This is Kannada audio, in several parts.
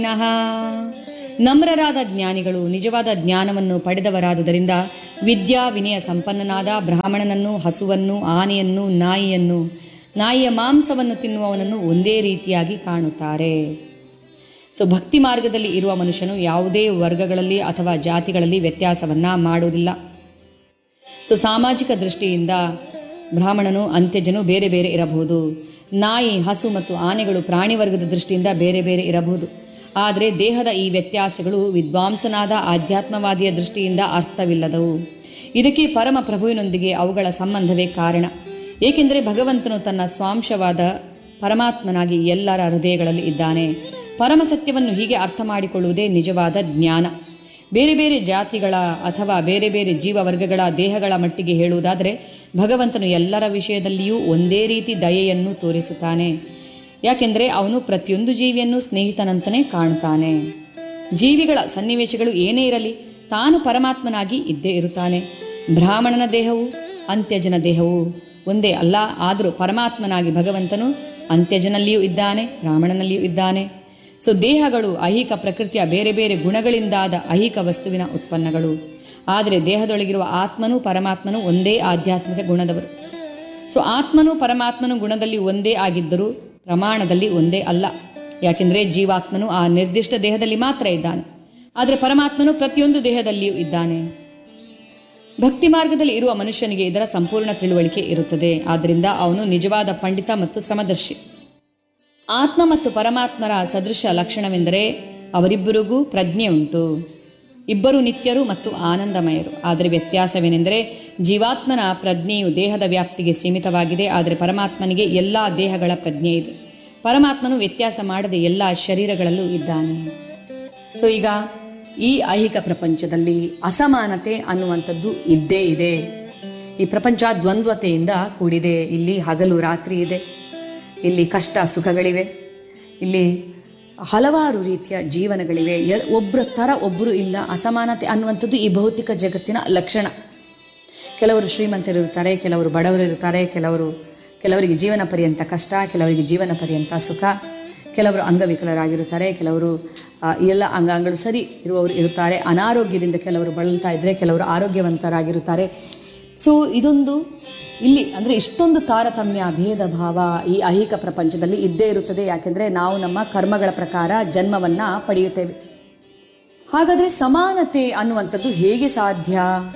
ನಃ ನಮ್ರರಾದ ಜ್ಞಾನಿಗಳು ನಿಜವಾದ ಜ್ಞಾನವನ್ನು ಪಡೆದವರಾದುದರಿಂದ ವಿದ್ಯಾ ವಿನಯ ಸಂಪನ್ನನಾದ ಬ್ರಾಹ್ಮಣನನ್ನು ಹಸುವನ್ನು ಆನೆಯನ್ನು ನಾಯಿಯನ್ನು ನಾಯಿಯ ಮಾಂಸವನ್ನು ತಿನ್ನುವವನನ್ನು ಒಂದೇ ರೀತಿಯಾಗಿ ಕಾಣುತ್ತಾರೆ ಸೊ ಭಕ್ತಿ ಮಾರ್ಗದಲ್ಲಿ ಇರುವ ಮನುಷ್ಯನು ಯಾವುದೇ ವರ್ಗಗಳಲ್ಲಿ ಅಥವಾ ಜಾತಿಗಳಲ್ಲಿ ವ್ಯತ್ಯಾಸವನ್ನು ಮಾಡುವುದಿಲ್ಲ ಸೊ ಸಾಮಾಜಿಕ ದೃಷ್ಟಿಯಿಂದ ಬ್ರಾಹ್ಮಣನು ಅಂತ್ಯಜನು ಬೇರೆ ಬೇರೆ ಇರಬಹುದು ನಾಯಿ ಹಸು ಮತ್ತು ಆನೆಗಳು ಪ್ರಾಣಿ ವರ್ಗದ ದೃಷ್ಟಿಯಿಂದ ಬೇರೆ ಬೇರೆ ಇರಬಹುದು ಆದರೆ ದೇಹದ ಈ ವ್ಯತ್ಯಾಸಗಳು ವಿದ್ವಾಂಸನಾದ ಆಧ್ಯಾತ್ಮವಾದಿಯ ದೃಷ್ಟಿಯಿಂದ ಅರ್ಥವಿಲ್ಲದವು ಇದಕ್ಕೆ ಪರಮ ಪ್ರಭುವಿನೊಂದಿಗೆ ಅವುಗಳ ಸಂಬಂಧವೇ ಕಾರಣ ಏಕೆಂದರೆ ಭಗವಂತನು ತನ್ನ ಸ್ವಾಂಶವಾದ ಪರಮಾತ್ಮನಾಗಿ ಎಲ್ಲರ ಹೃದಯಗಳಲ್ಲಿ ಇದ್ದಾನೆ ಪರಮ ಸತ್ಯವನ್ನು ಹೀಗೆ ಅರ್ಥ ಮಾಡಿಕೊಳ್ಳುವುದೇ ನಿಜವಾದ ಜ್ಞಾನ ಬೇರೆ ಬೇರೆ ಜಾತಿಗಳ ಅಥವಾ ಬೇರೆ ಬೇರೆ ಜೀವ ವರ್ಗಗಳ ದೇಹಗಳ ಮಟ್ಟಿಗೆ ಹೇಳುವುದಾದರೆ ಭಗವಂತನು ಎಲ್ಲರ ವಿಷಯದಲ್ಲಿಯೂ ಒಂದೇ ರೀತಿ ದಯೆಯನ್ನು ತೋರಿಸುತ್ತಾನೆ ಯಾಕೆಂದರೆ ಅವನು ಪ್ರತಿಯೊಂದು ಜೀವಿಯನ್ನು ಸ್ನೇಹಿತನಂತನೇ ಕಾಣುತ್ತಾನೆ ಜೀವಿಗಳ ಸನ್ನಿವೇಶಗಳು ಏನೇ ಇರಲಿ ತಾನು ಪರಮಾತ್ಮನಾಗಿ ಇದ್ದೇ ಇರುತ್ತಾನೆ ಬ್ರಾಹ್ಮಣನ ದೇಹವು ಅಂತ್ಯಜನ ದೇಹವು ಒಂದೇ ಅಲ್ಲ ಆದರೂ ಪರಮಾತ್ಮನಾಗಿ ಭಗವಂತನು ಅಂತ್ಯಜನಲ್ಲಿಯೂ ಇದ್ದಾನೆ ಬ್ರಾಹ್ಮಣನಲ್ಲಿಯೂ ಇದ್ದಾನೆ ಸೊ ದೇಹಗಳು ಐಹಿಕ ಪ್ರಕೃತಿಯ ಬೇರೆ ಬೇರೆ ಗುಣಗಳಿಂದಾದ ಐಹಿಕ ವಸ್ತುವಿನ ಉತ್ಪನ್ನಗಳು ಆದರೆ ದೇಹದೊಳಗಿರುವ ಆತ್ಮನು ಪರಮಾತ್ಮನು ಒಂದೇ ಆಧ್ಯಾತ್ಮಿಕ ಗುಣದವರು ಸೊ ಆತ್ಮನು ಪರಮಾತ್ಮನು ಗುಣದಲ್ಲಿ ಒಂದೇ ಆಗಿದ್ದರೂ ಪ್ರಮಾಣದಲ್ಲಿ ಒಂದೇ ಅಲ್ಲ ಯಾಕೆಂದರೆ ಜೀವಾತ್ಮನು ಆ ನಿರ್ದಿಷ್ಟ ದೇಹದಲ್ಲಿ ಮಾತ್ರ ಇದ್ದಾನೆ ಆದರೆ ಪರಮಾತ್ಮನು ಪ್ರತಿಯೊಂದು ದೇಹದಲ್ಲಿಯೂ ಇದ್ದಾನೆ ಭಕ್ತಿ ಮಾರ್ಗದಲ್ಲಿ ಇರುವ ಮನುಷ್ಯನಿಗೆ ಇದರ ಸಂಪೂರ್ಣ ತಿಳುವಳಿಕೆ ಇರುತ್ತದೆ ಆದ್ದರಿಂದ ಅವನು ನಿಜವಾದ ಪಂಡಿತ ಮತ್ತು ಸಮದರ್ಶಿ ಆತ್ಮ ಮತ್ತು ಪರಮಾತ್ಮರ ಸದೃಶ ಲಕ್ಷಣವೆಂದರೆ ಅವರಿಬ್ಬರಿಗೂ ಪ್ರಜ್ಞೆ ಉಂಟು ಇಬ್ಬರು ನಿತ್ಯರು ಮತ್ತು ಆನಂದಮಯರು ಆದರೆ ವ್ಯತ್ಯಾಸವೇನೆಂದರೆ ಜೀವಾತ್ಮನ ಪ್ರಜ್ಞೆಯು ದೇಹದ ವ್ಯಾಪ್ತಿಗೆ ಸೀಮಿತವಾಗಿದೆ ಆದರೆ ಪರಮಾತ್ಮನಿಗೆ ಎಲ್ಲ ದೇಹಗಳ ಪ್ರಜ್ಞೆ ಇದೆ ಪರಮಾತ್ಮನು ವ್ಯತ್ಯಾಸ ಮಾಡದೆ ಎಲ್ಲ ಶರೀರಗಳಲ್ಲೂ ಇದ್ದಾನೆ ಸೊ ಈಗ ಈ ಐಹಿಕ ಪ್ರಪಂಚದಲ್ಲಿ ಅಸಮಾನತೆ ಅನ್ನುವಂಥದ್ದು ಇದ್ದೇ ಇದೆ ಈ ಪ್ರಪಂಚ ದ್ವಂದ್ವತೆಯಿಂದ ಕೂಡಿದೆ ಇಲ್ಲಿ ಹಗಲು ರಾತ್ರಿ ಇದೆ ಇಲ್ಲಿ ಕಷ್ಟ ಸುಖಗಳಿವೆ ಇಲ್ಲಿ ಹಲವಾರು ರೀತಿಯ ಜೀವನಗಳಿವೆ ಎಲ್ ಒಬ್ಬರ ಥರ ಒಬ್ಬರು ಇಲ್ಲ ಅಸಮಾನತೆ ಅನ್ನುವಂಥದ್ದು ಈ ಭೌತಿಕ ಜಗತ್ತಿನ ಲಕ್ಷಣ ಕೆಲವರು ಶ್ರೀಮಂತರಿರುತ್ತಾರೆ ಕೆಲವರು ಬಡವರು ಇರುತ್ತಾರೆ ಕೆಲವರು ಕೆಲವರಿಗೆ ಜೀವನ ಪರ್ಯಂತ ಕಷ್ಟ ಕೆಲವರಿಗೆ ಜೀವನ ಪರ್ಯಂತ ಸುಖ ಕೆಲವರು ಅಂಗವಿಕಲರಾಗಿರುತ್ತಾರೆ ಕೆಲವರು ಆ, ಎಲ್ಲ ಅಂಗಾಂಗಗಳು ಸರಿ ಇರುವವರು ಇರುತ್ತಾರೆ ಅನಾರೋಗ್ಯದಿಂದ ಕೆಲವರು ಬಳಲ್ತಾ ಇದ್ದರೆ ಕೆಲವರು ಆರೋಗ್ಯವಂತರಾಗಿರುತ್ತಾರೆ ಸೊ ಇದೊಂದು ಇಲ್ಲಿ ಅಂದರೆ ಇಷ್ಟೊಂದು ತಾರತಮ್ಯ ಭೇದ ಭಾವ ಈ ಐಹಿಕ ಪ್ರಪಂಚದಲ್ಲಿ ಇದ್ದೇ ಇರುತ್ತದೆ ಯಾಕೆಂದರೆ ನಾವು ನಮ್ಮ ಕರ್ಮಗಳ ಪ್ರಕಾರ ಜನ್ಮವನ್ನು ಪಡೆಯುತ್ತೇವೆ ಹಾಗಾದರೆ ಸಮಾನತೆ ಅನ್ನುವಂಥದ್ದು ಹೇಗೆ ಸಾಧ್ಯ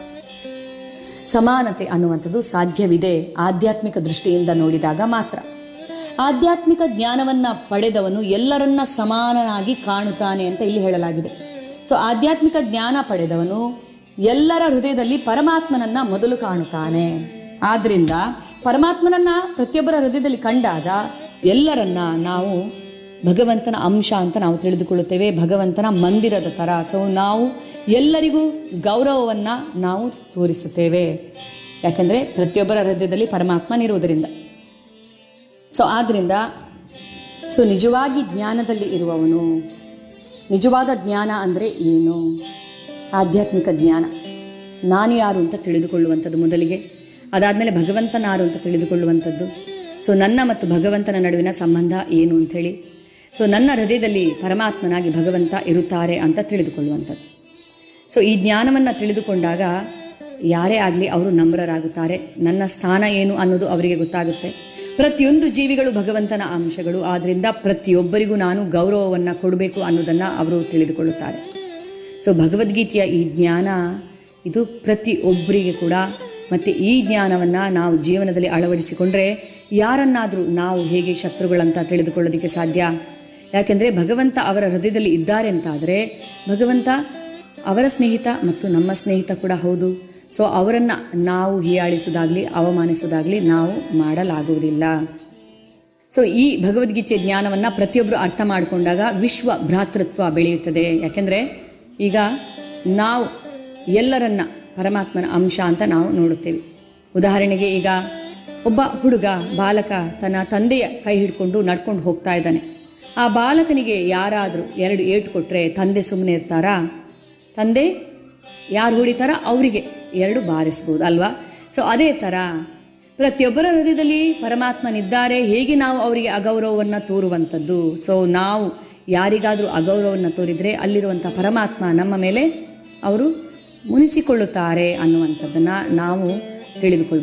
ಸಮಾನತೆ ಅನ್ನುವಂಥದ್ದು ಸಾಧ್ಯವಿದೆ ಆಧ್ಯಾತ್ಮಿಕ ದೃಷ್ಟಿಯಿಂದ ನೋಡಿದಾಗ ಮಾತ್ರ ಆಧ್ಯಾತ್ಮಿಕ ಜ್ಞಾನವನ್ನು ಪಡೆದವನು ಎಲ್ಲರನ್ನ ಸಮಾನನಾಗಿ ಕಾಣುತ್ತಾನೆ ಅಂತ ಇಲ್ಲಿ ಹೇಳಲಾಗಿದೆ ಸೊ ಆಧ್ಯಾತ್ಮಿಕ ಜ್ಞಾನ ಪಡೆದವನು ಎಲ್ಲರ ಹೃದಯದಲ್ಲಿ ಪರಮಾತ್ಮನನ್ನ ಮೊದಲು ಕಾಣುತ್ತಾನೆ ಆದ್ರಿಂದ ಪರಮಾತ್ಮನನ್ನ ಪ್ರತಿಯೊಬ್ಬರ ಹೃದಯದಲ್ಲಿ ಕಂಡಾಗ ಎಲ್ಲರನ್ನ ನಾವು ಭಗವಂತನ ಅಂಶ ಅಂತ ನಾವು ತಿಳಿದುಕೊಳ್ಳುತ್ತೇವೆ ಭಗವಂತನ ಮಂದಿರದ ಥರ ಸೊ ನಾವು ಎಲ್ಲರಿಗೂ ಗೌರವವನ್ನು ನಾವು ತೋರಿಸುತ್ತೇವೆ ಯಾಕೆಂದರೆ ಪ್ರತಿಯೊಬ್ಬರ ಹೃದಯದಲ್ಲಿ ಪರಮಾತ್ಮನಿರುವುದರಿಂದ ಸೊ ಆದ್ದರಿಂದ ಸೊ ನಿಜವಾಗಿ ಜ್ಞಾನದಲ್ಲಿ ಇರುವವನು ನಿಜವಾದ ಜ್ಞಾನ ಅಂದರೆ ಏನು ಆಧ್ಯಾತ್ಮಿಕ ಜ್ಞಾನ ನಾನು ಯಾರು ಅಂತ ತಿಳಿದುಕೊಳ್ಳುವಂಥದ್ದು ಮೊದಲಿಗೆ ಅದಾದಮೇಲೆ ಭಗವಂತನಾರು ಅಂತ ತಿಳಿದುಕೊಳ್ಳುವಂಥದ್ದು ಸೊ ನನ್ನ ಮತ್ತು ಭಗವಂತನ ನಡುವಿನ ಸಂಬಂಧ ಏನು ಅಂಥೇಳಿ ಸೊ ನನ್ನ ಹೃದಯದಲ್ಲಿ ಪರಮಾತ್ಮನಾಗಿ ಭಗವಂತ ಇರುತ್ತಾರೆ ಅಂತ ತಿಳಿದುಕೊಳ್ಳುವಂಥದ್ದು ಸೊ ಈ ಜ್ಞಾನವನ್ನು ತಿಳಿದುಕೊಂಡಾಗ ಯಾರೇ ಆಗಲಿ ಅವರು ನಮ್ರರಾಗುತ್ತಾರೆ ನನ್ನ ಸ್ಥಾನ ಏನು ಅನ್ನೋದು ಅವರಿಗೆ ಗೊತ್ತಾಗುತ್ತೆ ಪ್ರತಿಯೊಂದು ಜೀವಿಗಳು ಭಗವಂತನ ಅಂಶಗಳು ಆದ್ದರಿಂದ ಪ್ರತಿಯೊಬ್ಬರಿಗೂ ನಾನು ಗೌರವವನ್ನು ಕೊಡಬೇಕು ಅನ್ನೋದನ್ನು ಅವರು ತಿಳಿದುಕೊಳ್ಳುತ್ತಾರೆ ಸೊ ಭಗವದ್ಗೀತೆಯ ಈ ಜ್ಞಾನ ಇದು ಪ್ರತಿಯೊಬ್ಬರಿಗೆ ಕೂಡ ಮತ್ತು ಈ ಜ್ಞಾನವನ್ನು ನಾವು ಜೀವನದಲ್ಲಿ ಅಳವಡಿಸಿಕೊಂಡ್ರೆ ಯಾರನ್ನಾದರೂ ನಾವು ಹೇಗೆ ಶತ್ರುಗಳಂತ ತಿಳಿದುಕೊಳ್ಳೋದಕ್ಕೆ ಸಾಧ್ಯ ಯಾಕೆಂದರೆ ಭಗವಂತ ಅವರ ಹೃದಯದಲ್ಲಿ ಇದ್ದಾರೆ ಅಂತಾದರೆ ಭಗವಂತ ಅವರ ಸ್ನೇಹಿತ ಮತ್ತು ನಮ್ಮ ಸ್ನೇಹಿತ ಕೂಡ ಹೌದು ಸೊ ಅವರನ್ನು ನಾವು ಹೀಯಾಳಿಸೋದಾಗಲಿ ಅವಮಾನಿಸೋದಾಗಲಿ ನಾವು ಮಾಡಲಾಗುವುದಿಲ್ಲ ಸೊ ಈ ಭಗವದ್ಗೀತೆಯ ಜ್ಞಾನವನ್ನು ಪ್ರತಿಯೊಬ್ಬರು ಅರ್ಥ ಮಾಡಿಕೊಂಡಾಗ ವಿಶ್ವ ಭ್ರಾತೃತ್ವ ಬೆಳೆಯುತ್ತದೆ ಯಾಕೆಂದರೆ ಈಗ ನಾವು ಎಲ್ಲರನ್ನ ಪರಮಾತ್ಮನ ಅಂಶ ಅಂತ ನಾವು ನೋಡುತ್ತೇವೆ ಉದಾಹರಣೆಗೆ ಈಗ ಒಬ್ಬ ಹುಡುಗ ಬಾಲಕ ತನ್ನ ತಂದೆಯ ಕೈ ಹಿಡ್ಕೊಂಡು ನಡ್ಕೊಂಡು ಹೋಗ್ತಾ ಇದ್ದಾನೆ ಆ ಬಾಲಕನಿಗೆ ಯಾರಾದರೂ ಎರಡು ಏಟು ಕೊಟ್ಟರೆ ತಂದೆ ಸುಮ್ಮನೆ ಇರ್ತಾರಾ ತಂದೆ ಯಾರು ಹೊಡಿತಾರ ಅವರಿಗೆ ಎರಡು ಬಾರಿಸ್ಬೋದು ಅಲ್ವಾ ಸೊ ಅದೇ ಥರ ಪ್ರತಿಯೊಬ್ಬರ ಹೃದಯದಲ್ಲಿ ಪರಮಾತ್ಮನಿದ್ದಾರೆ ಹೇಗೆ ನಾವು ಅವರಿಗೆ ಅಗೌರವವನ್ನು ತೋರುವಂಥದ್ದು ಸೊ ನಾವು ಯಾರಿಗಾದರೂ ಅಗೌರವವನ್ನು ತೋರಿದರೆ ಅಲ್ಲಿರುವಂಥ ಪರಮಾತ್ಮ ನಮ್ಮ ಮೇಲೆ ಅವರು ಮುನಿಸಿಕೊಳ್ಳುತ್ತಾರೆ ಅನ್ನುವಂಥದ್ದನ್ನು ನಾವು ತಿಳಿದುಕೊಳ್ಬೇಕು